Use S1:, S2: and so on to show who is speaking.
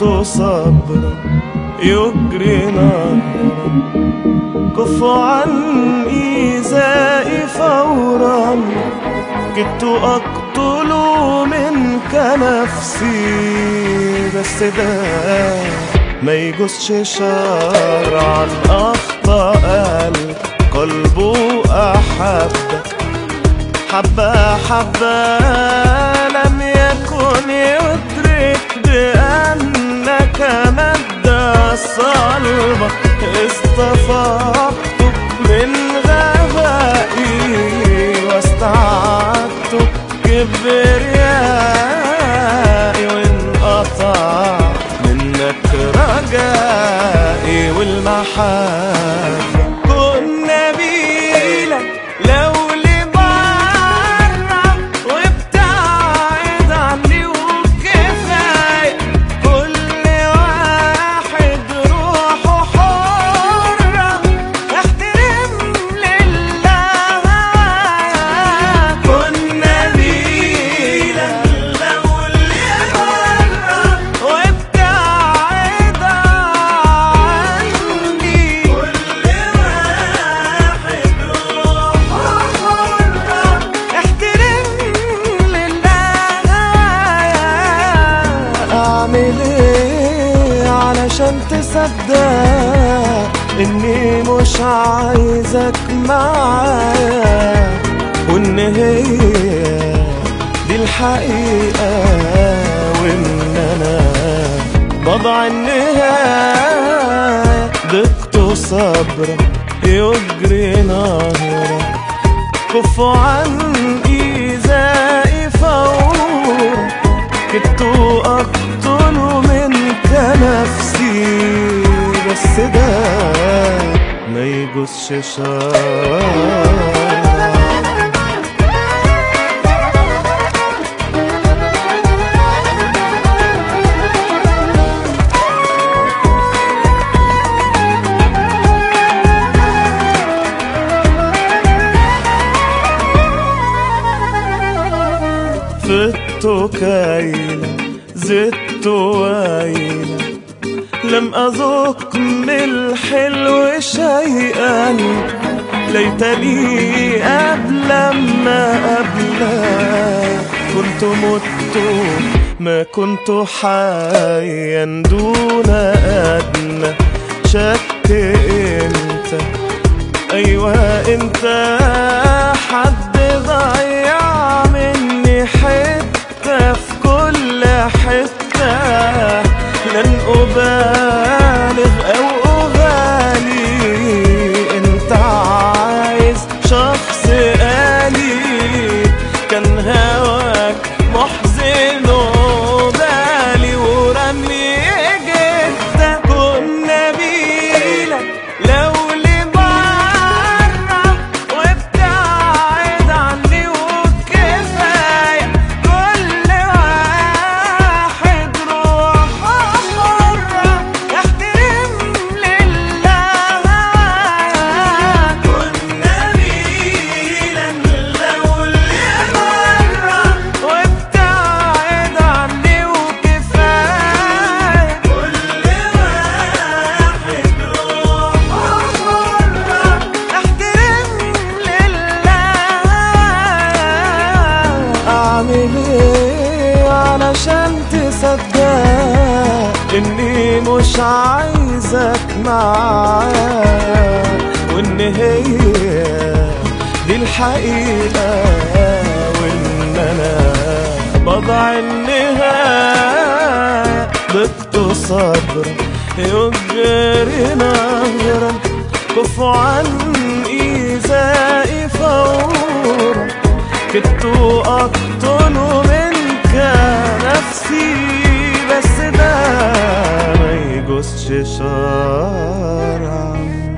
S1: ضغط صبر يجري نار كف عن إيذائي فورا كدت أقتل منك نفسي بس ده ما يجوزش شرعا أخطأ قلبه أحبك حبة حبة لم يكن يدرك بأنك مادة صلبة اصطفقتك من غبائي واستعدتك كبريائي وانقطع منك رجائي والمحبة كنا بيلك لو لبرا وابتعد عني وكفاية كل واحد روحه حرة احترم لله كنا بيلك لو لبرا وابتعد عني كل واحد روحه حرة احترم لله اعمل ايه علشان تصدق اني مش عايزك معايا وان هي دي الحقيقة وان انا بضع النهاية ضغط صبر يجري نهرا كف عن إيذائي فورا كدت أقتل منك نفسي بس ده ما يجوزش شرعا فت كيلا زدت ويلا لم أذق من الحلو شيئا ليتني قبل ما قبل كنت مت ما كنت حيا دون أدنى شك انت ايوه انت حد ضيع مني حته في كل حته لن ابالغ او اغالي انت عايز شخص آلي كان هواك محزن وبالي ورمي جدا كنا بيلك لو لبرا وابتعد عني وكفاية كل واحد روحه حرة احترم لله كنا بيلك لو لبرا وابتعد عني وكفاية كل واحد روحه حرة احترم لله اعمل ايه علشان تصدق اني مش عايزك معايا وان هي دي الحقيقة وان انا بضع النهاية ضغط صبر يجري نهرا كف عن إيذائي فورا كدت أقتل منك نفسي بس ده ما يجوزش شرعا